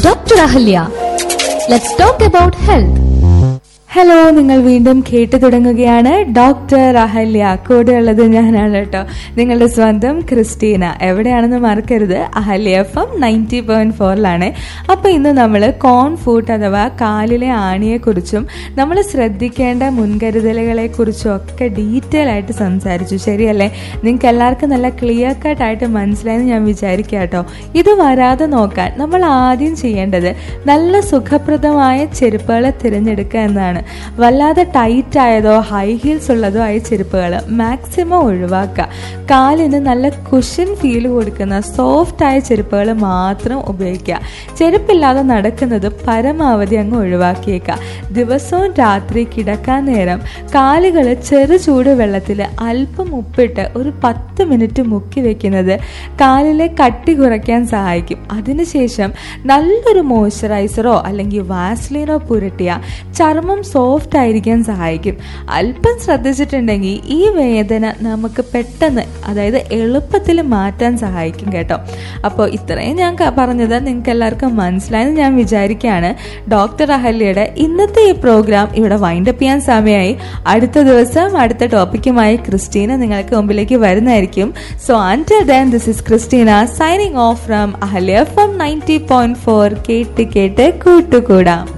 Dr. Ahalya. Let's talk about health. Hello നിങ്ങൾ വീണ്ടും കേട്ടു തുടങ്ങുകയാണ് ഡോക്ടർ അഹല്യ കൂടെ ഉള്ളത് ഞാനാണ് കേട്ടോ നിങ്ങളുടെ സ്വന്തം ക്രിസ്റ്റീന എവിടെയാണെന്ന് മറക്കരുത് Ahalya F M ninety point ഫോറിലാണ് അപ്പോൾ ഇന്ന് നമ്മൾ കോൺ ഫുഡ് അഥവാ കാലിലെ ആണിയെക്കുറിച്ചും നമ്മൾ ശ്രദ്ധിക്കേണ്ട മുൻകരുതലുകളെ കുറിച്ചും ഒക്കെ ഡീറ്റെയിൽ ആയിട്ട് സംസാരിച്ചു ശരിയല്ലേ നിങ്ങൾക്ക് എല്ലാവർക്കും നല്ല ക്ലിയർ കട്ട് ആയിട്ട് മനസ്സിലായെന്ന് ഞാൻ വിചാരിക്കാം കേട്ടോ ഇത് വരാതെ നോക്കാൻ നമ്മൾ ആദ്യം ചെയ്യേണ്ടത് നല്ല സുഖപ്രദമായ ചെരുപ്പുകൾ തിരഞ്ഞെടുക്കുക എന്നതാണ് വല്ലാതെ ടൈറ്റ് ആയതോ ഹൈ ഹീൽസ് ഉള്ളതോ ആയ ചെരുപ്പുകൾ മാക്സിമം ഒഴിവാക്കുക കാലിന് നല്ല കുഷൻ ഫീൽ കൊടുക്കുന്ന സോഫ്റ്റ് ആയ ചെരുപ്പുകൾ മാത്രം ഉപയോഗിക്കുക ചെരുപ്പില്ലാതെ നടക്കുന്നത് പരമാവധി അങ്ങ് ഒഴിവാക്കിയേക്കുക ദിവസവും രാത്രി കിടക്കാൻ നേരം കാലുകൾ ചെറു ചൂട് വെള്ളത്തിൽ അല്പം ഉപ്പിട്ട് ഒരു പത്ത് മിനിറ്റ് മുക്കി വെക്കുന്നത് കാലിലെ കട്ടി കുറയ്ക്കാൻ സഹായിക്കും അതിനുശേഷം നല്ലൊരു മോയ്സ്ചറൈസറോ അല്ലെങ്കിൽ വാസ്ലിനോ പുരട്ടിയ ചർമ്മം സോഫ്റ്റ് ആയിരിക്കാൻ സഹായിക്കും അല്പം ശ്രദ്ധിച്ചിട്ടുണ്ടെങ്കിൽ ഈ വേദന നമുക്ക് പെട്ടെന്ന് അതായത് എളുപ്പത്തിൽ മാറ്റാൻ സഹായിക്കും കേട്ടോ അപ്പോൾ ഇത്രയും ഞാൻ ക- പറഞ്ഞത് നിങ്ങൾക്ക് എല്ലാവർക്കും മനസ്സിലായെന്ന് ഞാൻ വിചാരിക്കുകയാണ് ഡോക്ടർ അഹല്യയുടെ ഇന്നത്തെ ഈ പ്രോഗ്രാം ഇവിടെ വൈൻഡപ്പ് ചെയ്യാൻ സമയമായി അടുത്ത ദിവസം അടുത്ത ടോപ്പിക്കുമായി ക്രിസ്റ്റീന നിങ്ങൾക്ക് മുമ്പിലേക്ക് വരുന്നതായിരിക്കും so until then this is Christina signing off from Ahalya from ninety point four കേട്ട് കേട്ട് കൂട്ടുകൂടാം